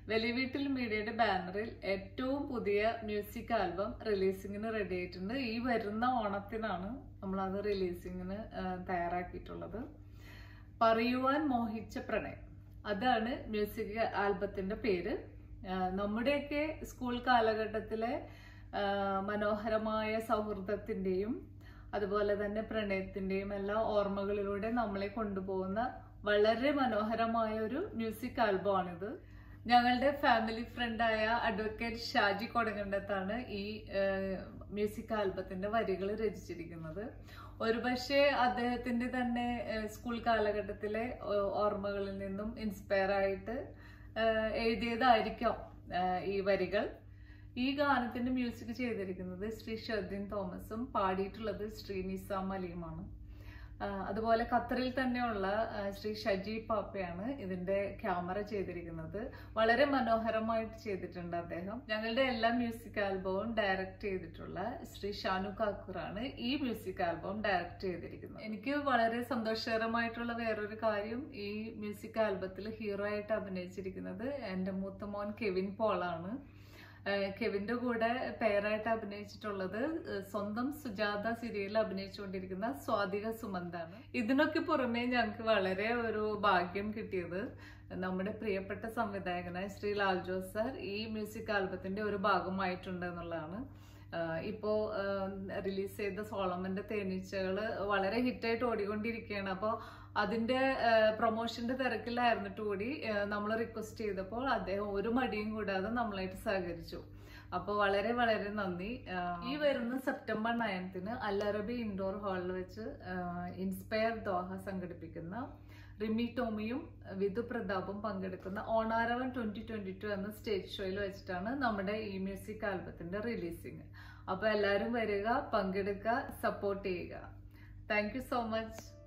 വലിയ വീട്ടിൽ മീഡിയയുടെ ബാനറിൽ ഏറ്റവും പുതിയ മ്യൂസിക് ആൽബം റിലീസിങ്ങിന് റെഡി ആയിട്ടുണ്ട് ഈ വരുന്ന ഓണത്തിനാണ് നമ്മളത് റിലീസിങ്ങിന് തയ്യാറാക്കിയിട്ടുള്ളത് പറയുവാൻ മോഹിച്ച പ്രണയം അതാണ് മ്യൂസിക് ആൽബത്തിന്റെ പേര് ആ, നമ്മുടെയൊക്കെ സ്കൂൾ കാലഘട്ടത്തിലെ ആ, മനോഹരമായ സൗഹൃദത്തിന്റെയും അതുപോലെ തന്നെ പ്രണയത്തിന്റെയും എല്ലാ ഓർമ്മകളിലൂടെ നമ്മളെ കൊണ്ടുപോകുന്ന വളരെ മനോഹരമായ ഒരു മ്യൂസിക് ആൽബമാണിത് ഞങ്ങളുടെ ഫാമിലി ഫ്രണ്ടായ അഡ്വക്കേറ്റ് ഷാജി കൊടകണ്ടത്താണ് ഈ മ്യൂസിക് ആൽബത്തിന്റെ വരികൾ രചിച്ചിരിക്കുന്നത് ഒരുപക്ഷെ അദ്ദേഹത്തിന്റെ തന്നെ ഏഹ്, സ്കൂൾ കാലഘട്ടത്തിലെ ഓ- ഓർമ്മകളിൽ നിന്നും ഇൻസ്പയർ ആയിട്ട് ഏഹ്, എഴുതിയതായിരിക്കാം ഏഹ്, ഈ വരികൾ ഈ ഗാനത്തിന്റെ മ്യൂസിക് ചെയ്തിരിക്കുന്നത് ശ്രീ ഷദ്ദീൻ തോമസും പാടിയിട്ടുള്ളത് ശ്രീ നിസാം അലിയുമാണ് ആ, അതുപോലെ ഖത്തറിൽ തന്നെയുള്ള ആ, ശ്രീ ഷജി പാപ്പയാണ് ഇതിന്റെ ക്യാമറ ചെയ്തിരിക്കുന്നത് വളരെ മനോഹരമായിട്ട് ചെയ്തിട്ടുണ്ട് അദ്ദേഹം ഞങ്ങളുടെ എല്ലാ മ്യൂസിക് ആൽബവും ഡയറക്റ്റ് ചെയ്തിട്ടുള്ള ശ്രീ ഷാനു കാക്കൂറാണ് ഈ മ്യൂസിക് ആൽബം ഡയറക്റ്റ് ചെയ്തിരിക്കുന്നത് എനിക്ക് വളരെ സന്തോഷകരമായിട്ടുള്ള വേറൊരു കാര്യം ഈ മ്യൂസിക് ആൽബത്തിൽ ഹീറോ ആയിട്ട് അഭിനയിച്ചിരിക്കുന്നത് എൻ്റെ മൂത്ത മോൻ കെവിൻ പോളാണ് ഏഹ് കെവിന്റെ കൂടെ പേരായിട്ട് അഭിനയിച്ചിട്ടുള്ളത് ഏഹ് സ്വന്തം സുജാത സീരിയലിൽ അഭിനയിച്ചുകൊണ്ടിരിക്കുന്ന സ്വാതിക സുമന്താണ് ഇതിനൊക്കെ പുറമെ ഞങ്ങൾക്ക് വളരെ ഒരു ഭാഗ്യം കിട്ടിയത് നമ്മുടെ പ്രിയപ്പെട്ട സംവിധായകനായ ശ്രീ ലാൽ ജോസ് സാർ ഈ മ്യൂസിക് ആൽബത്തിന്റെ ഒരു ഭാഗമായിട്ടുണ്ട് എന്നുള്ളതാണ് ആഹ് ഇപ്പോ റിലീസ് ചെയ്ത സോളമന്റെ തേനീച്ചകള് വളരെ ഹിറ്റായിട്ട് ഓടിക്കൊണ്ടിരിക്കുകയാണ് അപ്പോൾ അതിന്റെ പ്രൊമോഷന്റെ തിരക്കിലായിരുന്നിട്ട് കൂടി നമ്മൾ റിക്വസ്റ്റ് ചെയ്തപ്പോൾ അദ്ദേഹം ഒരു മടിയും കൂടാതെ നമ്മളായിട്ട് സഹകരിച്ചു അപ്പോൾ വളരെ വളരെ നന്ദി ആഹ് ഈ വരുന്ന സെപ്റ്റംബർ നയൻത്തിന് അല്ലറബി ഇൻഡോർ ഹാളിൽ വെച്ച് ഇൻസ്പയർ ദോഹ സംഘടിപ്പിക്കുന്ന റിമി ടോമിയും വിധു പ്രതാപും പങ്കെടുക്കുന്ന ഓണാരവൻ ട്വന്റി ട്വന്റി ടു എന്ന സ്റ്റേജ് ഷോയിൽ വെച്ചിട്ടാണ് നമ്മുടെ ഈ മ്യൂസിക് ആൽബത്തിന്റെ റിലീസിങ് അപ്പൊ എല്ലാവരും വരിക പങ്കെടുക്കുക സപ്പോർട്ട് ചെയ്യുക താങ്ക് യു സോ മച്ച്